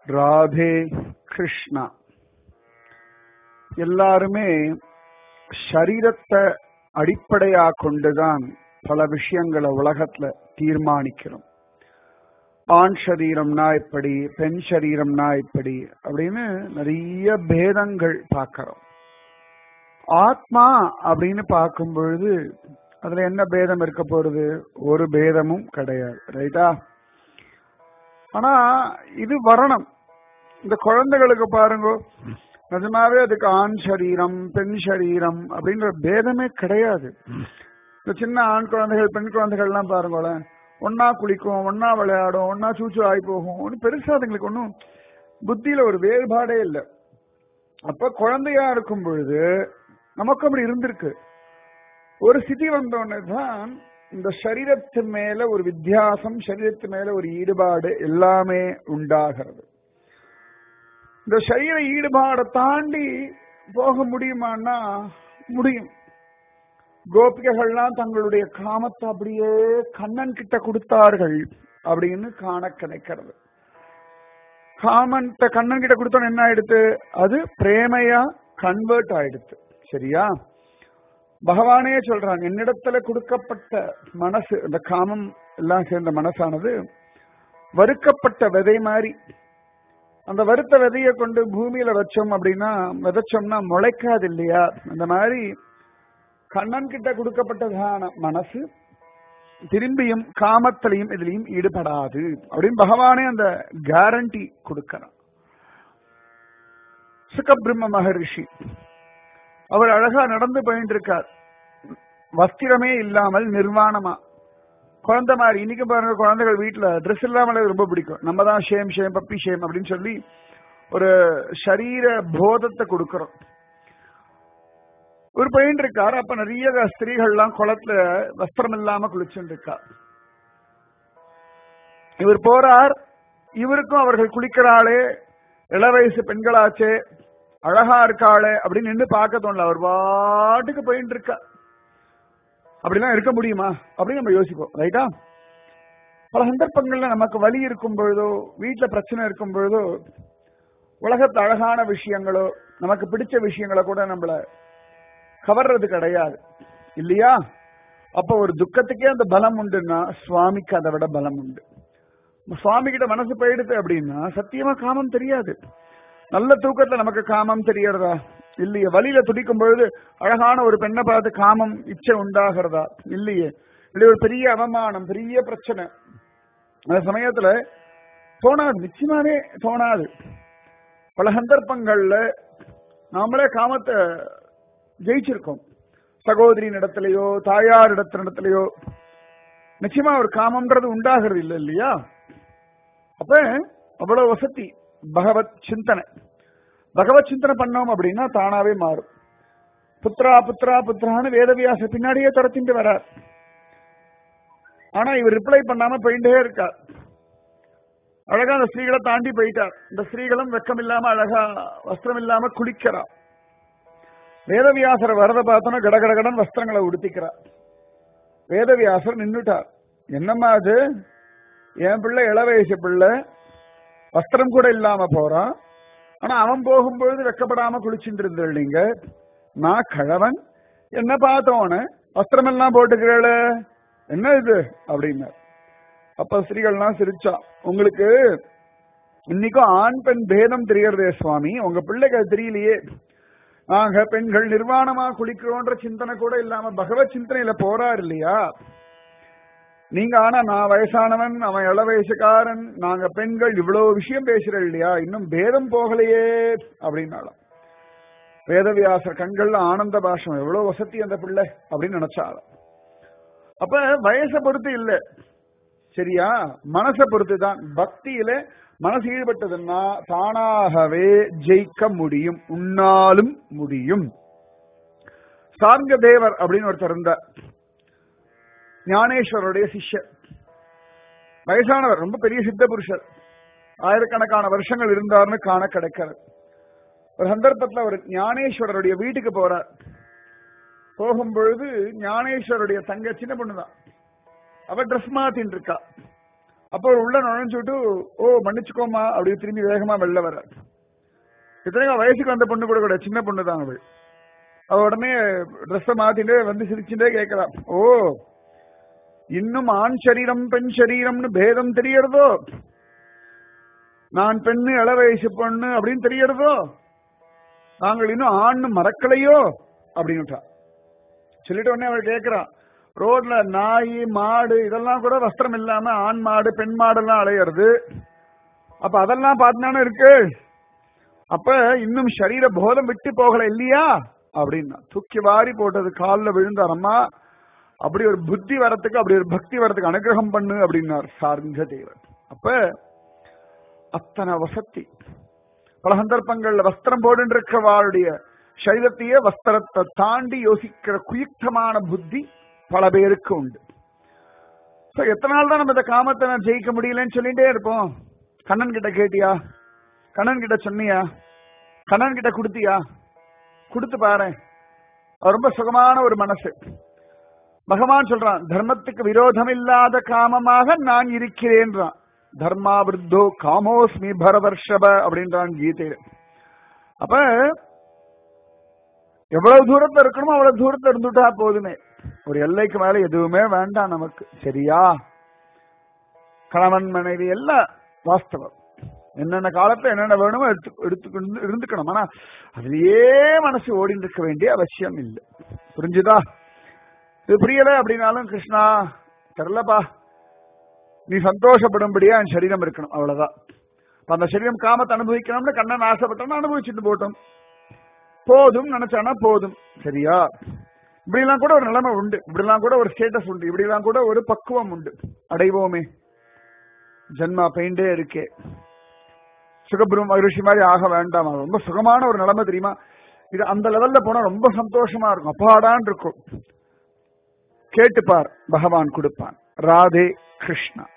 ராதே கிருஷ்ணா எல்லாருமே சரீரத்தை அடிப்படையா கொண்டுதான் பல விஷயங்களை உலகத்துல தீர்மானிக்கிறோம் ஆண் சரீரம்னா இப்படி பெண் சரீரம்னா இப்படி அப்படின்னு நிறைய பேதங்கள் பார்க்கிறோம் ஆத்மா அப்படின்னு பார்க்கும் பொழுது அதுல என்ன பேதம் இருக்க போறது ஒரு பேதமும் கிடையாது ரைட்டா ஆனா இது வரணும் இந்த குழந்தைகளுக்கு பாருங்க நிஜமாவே அதுக்கு ஆண் சரீரம் பெண் சரீரம் அப்படின்ற பேதமே கிடையாது இந்த சின்ன ஆண் குழந்தைகள் பெண் குழந்தைகள்லாம் பாருங்களேன் ஒன்னா குளிக்கும் ஒன்னா விளையாடும் ஒன்னா சூச்சு ஆகி போகும் ஒன்னும் பெருசா அதுங்களுக்கு ஒன்றும் புத்தியில ஒரு வேறுபாடே இல்லை அப்ப குழந்தையா இருக்கும் பொழுது நமக்கு அப்படி இருந்திருக்கு ஒரு ஸ்திதி வந்தோடனே தான் இந்த சரீரத்து மேல ஒரு வித்தியாசம் சரீரத்து மேல ஒரு ஈடுபாடு எல்லாமே உண்டாகிறது இந்த சரீர ஈடுபாடை தாண்டி போக முடியுமான்னா முடியும் கோபிகைகள்லாம் தங்களுடைய காமத்தை அப்படியே கண்ணன் கிட்ட கொடுத்தார்கள் அப்படின்னு காண கிடைக்கிறது காமன்ட்ட கண்ணன் கிட்ட கொடுத்தோன்னு என்ன ஆயிடுத்து அது பிரேமையா கன்வெர்ட் ஆயிடுத்து சரியா பகவானே சொல்றாங்க என்னிடத்துல கொடுக்கப்பட்ட மனசு இந்த காமம் எல்லாம் சேர்ந்த மனசானது வறுக்கப்பட்ட விதை மாதிரி அந்த வறுத்த விதைய கொண்டு பூமியில வச்சோம் அப்படின்னா விதைச்சோம்னா முளைக்காது இல்லையா அந்த மாதிரி கண்ணன் கிட்ட கொடுக்கப்பட்டதான மனசு திரும்பியும் காமத்திலையும் இதுலயும் ஈடுபடாது அப்படின்னு பகவானே அந்த கேரண்டி கொடுக்கிறான் சுகபிரம்ம மகரிஷி அவர் அழகா நடந்து போயிட்டு இருக்கார் வஸ்திரமே இல்லாமல் நிர்வாணமா குழந்தை மாதிரி இன்னைக்கு பாருங்க குழந்தைகள் வீட்டுல ட்ரெஸ் இல்லாமலே ரொம்ப பிடிக்கும் நம்ம தான் ஷேம் ஷேம் பப்பி ஷேம் அப்படின்னு சொல்லி ஒரு சரீர போதத்தை கொடுக்கிறோம் ஒரு பையன் இருக்கார் அப்ப நிறைய ஸ்திரீகள்லாம் குளத்துல வஸ்திரம் இல்லாம குளிச்சுட்டு இருக்கா இவர் போறார் இவருக்கும் அவர்கள் குளிக்கிறாளே இள வயசு பெண்களாச்சே அழகா இருக்காளே அப்படின்னு நின்று பார்க்க தோணல அவர் பாட்டுக்கு போயிட்டு இருக்கா அப்படிலாம் இருக்க முடியுமா அப்படின்னு நம்ம யோசிப்போம் ரைட்டா பல சந்தர்ப்பங்கள்ல நமக்கு வலி இருக்கும் பொழுதோ வீட்டுல பிரச்சனை இருக்கும் பொழுதோ உலகத்து அழகான விஷயங்களோ நமக்கு பிடிச்ச விஷயங்களோ கூட நம்மள கவர்றது கிடையாது இல்லையா அப்ப ஒரு துக்கத்துக்கே அந்த பலம் உண்டுன்னா சுவாமிக்கு அதை விட பலம் உண்டு சுவாமி கிட்ட மனசு போயிடுது அப்படின்னா சத்தியமா காமம் தெரியாது நல்ல தூக்கத்துல நமக்கு காமம் தெரியறதா இல்லையே வழியில துடிக்கும் பொழுது அழகான ஒரு பெண்ணை பார்த்து காமம் இச்சை உண்டாகிறதா இல்லையே இல்லை ஒரு பெரிய அவமானம் பெரிய பிரச்சனை அந்த சமயத்துல தோணாது நிச்சயமாவே தோணாது பல சந்தர்ப்பங்கள்ல நாமளே காமத்தை ஜெயிச்சிருக்கோம் சகோதரியின் இடத்துலயோ தாயார் இடத்தினிடத்திலயோ நிச்சயமா ஒரு காமம்ன்றது உண்டாகிறது இல்லை இல்லையா அப்ப அவ்வளவு வசதி பகவத் சிந்தனை பகவத் சிந்தனை பண்ணோம் அப்படின்னா தானாவே மாறும் புத்ரா புத்ரா புத்ரான்னு வேதவியாச பின்னாடியே துரத்திட்டு வரார் ஆனா இவர் ரிப்ளை பண்ணாம போயிட்டே இருக்கார் அழகா அந்த ஸ்திரீகளை தாண்டி போயிட்டார் இந்த ஸ்திரீகளும் வெக்கம் இல்லாம அழகா வஸ்திரம் இல்லாம குளிக்கிறா வேதவியாசர் வரத பார்த்தோன்னா கடகடகடன் வஸ்திரங்களை உடுத்திக்கிறார் வேதவியாசர் நின்றுட்டார் என்னம்மா அது என் பிள்ளை இள வயசு பிள்ளை வஸ்திரம் கூட இல்லாம போறான் ஆனா அவன் போகும்பொழுது வெக்கப்படாம குளிச்சுட்டு இருந்தீங்க நீங்க நான் கழவன் என்ன பார்த்தோன்னு வஸ்திரம் எல்லாம் போட்டுக்கிறேள என்ன இது அப்படின்னு அப்ப ஸ்திரீகள்லாம் சிரிச்சா உங்களுக்கு இன்னைக்கும் ஆண் பெண் பேதம் தெரியறதே சுவாமி உங்க பிள்ளைக்கு அது தெரியலையே நாங்க பெண்கள் நிர்வாணமா குளிக்கிறோன்ற சிந்தனை கூட இல்லாம பகவத் சிந்தனையில போறார் இல்லையா நீங்க ஆனா நான் வயசானவன் அவன் இள வயசுக்காரன் நாங்க பெண்கள் இவ்வளவு விஷயம் பேசுறோம் இல்லையா இன்னும் பேதம் போகலையே அப்படின்னாலும் வேதவியாசர் கண்கள்ல ஆனந்த பாஷம் எவ்வளவு வசதி அந்த பிள்ளை அப்படின்னு நினைச்சால அப்ப வயசை பொறுத்து இல்ல சரியா மனசை பொறுத்து தான் பக்தியில மனசு ஈடுபட்டதுன்னா தானாகவே ஜெயிக்க முடியும் உன்னாலும் முடியும் சார்ங்க தேவர் அப்படின்னு ஒருத்தர் இருந்தார் ஞானேஸ்வருடைய சிஷ்யர் வயசானவர் ரொம்ப பெரிய சித்த புருஷர் ஆயிரக்கணக்கான வருஷங்கள் இருந்தார்னு காண கிடைக்கிறது ஒரு சந்தர்ப்பத்துல அவர் ஞானேஸ்வரருடைய வீட்டுக்கு போறார் போகும்பொழுது ஞானேஸ்வருடைய தங்க சின்ன பொண்ணுதான் அவ ட்ரெஸ் மாத்தின்னு இருக்கா அப்போ அவர் உள்ள நுழைஞ்சுட்டு ஓ மன்னிச்சுக்கோமா அப்படி திரும்பி வேகமா வெளில வர இத்தனைக்கும் வயசுக்கு வந்த பொண்ணு கூட கூட சின்ன பொண்ணு தான் அவள் அவ உடனே ட்ரெஸ்ஸை மாத்திட்டு வந்து சிரிச்சுட்டே கேட்கலாம் ஓ இன்னும் ஆண் சரீரம் பெண் சரீரம்னு பேதம் தெரியறதோ நான் பெண்ணு இள வயசு பொண்ணு அப்படின்னு தெரியறதோ நாங்கள் இன்னும் ஆண் மறக்கலையோ அப்படின்னுட்டா சொல்லிட்டு உடனே அவள் கேட்கிறான் ரோட்ல நாய் மாடு இதெல்லாம் கூட வஸ்திரம் இல்லாம ஆண் மாடு பெண் மாடெல்லாம் அலையிறது அப்ப அதெல்லாம் பார்த்தானே இருக்கு அப்ப இன்னும் சரீர போதம் விட்டு போகல இல்லையா அப்படின்னா தூக்கி வாரி போட்டது காலில் விழுந்தாரம்மா அப்படி ஒரு புத்தி வரத்துக்கு அப்படி ஒரு பக்தி வரத்துக்கு அனுகிரகம் பண்ணு அப்படின்னார் சார்ந்த தேவர் அப்ப அத்தனை வசதி பல சந்தர்ப்பங்கள்ல வஸ்திரம் போட்டு இருக்கிறவாளுடைய சைதத்தையே வஸ்திரத்தை தாண்டி யோசிக்கிற குயுக்தமான புத்தி பல பேருக்கு உண்டு So, எத்தனை நாள் தான் நம்ம இந்த காமத்தை நான் ஜெயிக்க முடியலன்னு சொல்லிட்டே இருப்போம் கண்ணன் கிட்ட கேட்டியா கண்ணன் கிட்ட சொன்னியா கண்ணன் கிட்ட கொடுத்தியா கொடுத்து பாரு அவர் ரொம்ப சுகமான ஒரு மனசு பகவான் சொல்றான் தர்மத்துக்கு விரோதம் இல்லாத காமமாக நான் இருக்கிறேன்றான் தர்மா விருத்தோ காமோஸ்மி பரதர்ஷப அப்படின்றான் கீதையில அப்ப எவ்வளவு தூரத்துல இருக்கணுமோ அவ்வளவு தூரத்துல இருந்துட்டா போதுமே ஒரு எல்லைக்கு மேல எதுவுமே வேண்டாம் நமக்கு சரியா கணவன் மனைவி எல்லாம் வாஸ்தவம் என்னென்ன காலத்துல என்னென்ன வேணுமோ எடுத்து எடுத்துக்கொண்டு இருந்துக்கணும் ஆனா அதுலயே மனசு ஓடிட்டு இருக்க வேண்டிய அவசியம் இல்லை புரிஞ்சுதா இது புரியல அப்படின்னாலும் கிருஷ்ணா தெரியலப்பா நீ சந்தோஷப்படும்படியா என் சரீரம் இருக்கணும் அவ்வளவுதான் இப்ப அந்த சரீரம் காமத்தை அனுபவிக்கணும்னு கண்ணன் ஆசைப்பட்டான்னு அனுபவிச்சுட்டு போட்டோம் போதும் நினைச்சானா போதும் சரியா இப்படிலாம் கூட ஒரு நிலைமை உண்டு இப்படிலாம் கூட ஒரு ஸ்டேட்டஸ் உண்டு இப்படிலாம் கூட ஒரு பக்குவம் உண்டு அடைவோமே ஜென்மா பெயிண்டே இருக்கே சுகபிரம் மகிழ்ச்சி மாதிரி ஆக வேண்டாம் அது ரொம்ப சுகமான ஒரு நிலைமை தெரியுமா இது அந்த லெவல்ல போனா ரொம்ப சந்தோஷமா இருக்கும் அப்பாடான் இருக்கும் கேட்டுப்பார் பகவான் கொடுப்பான் ராதே கிருஷ்ணா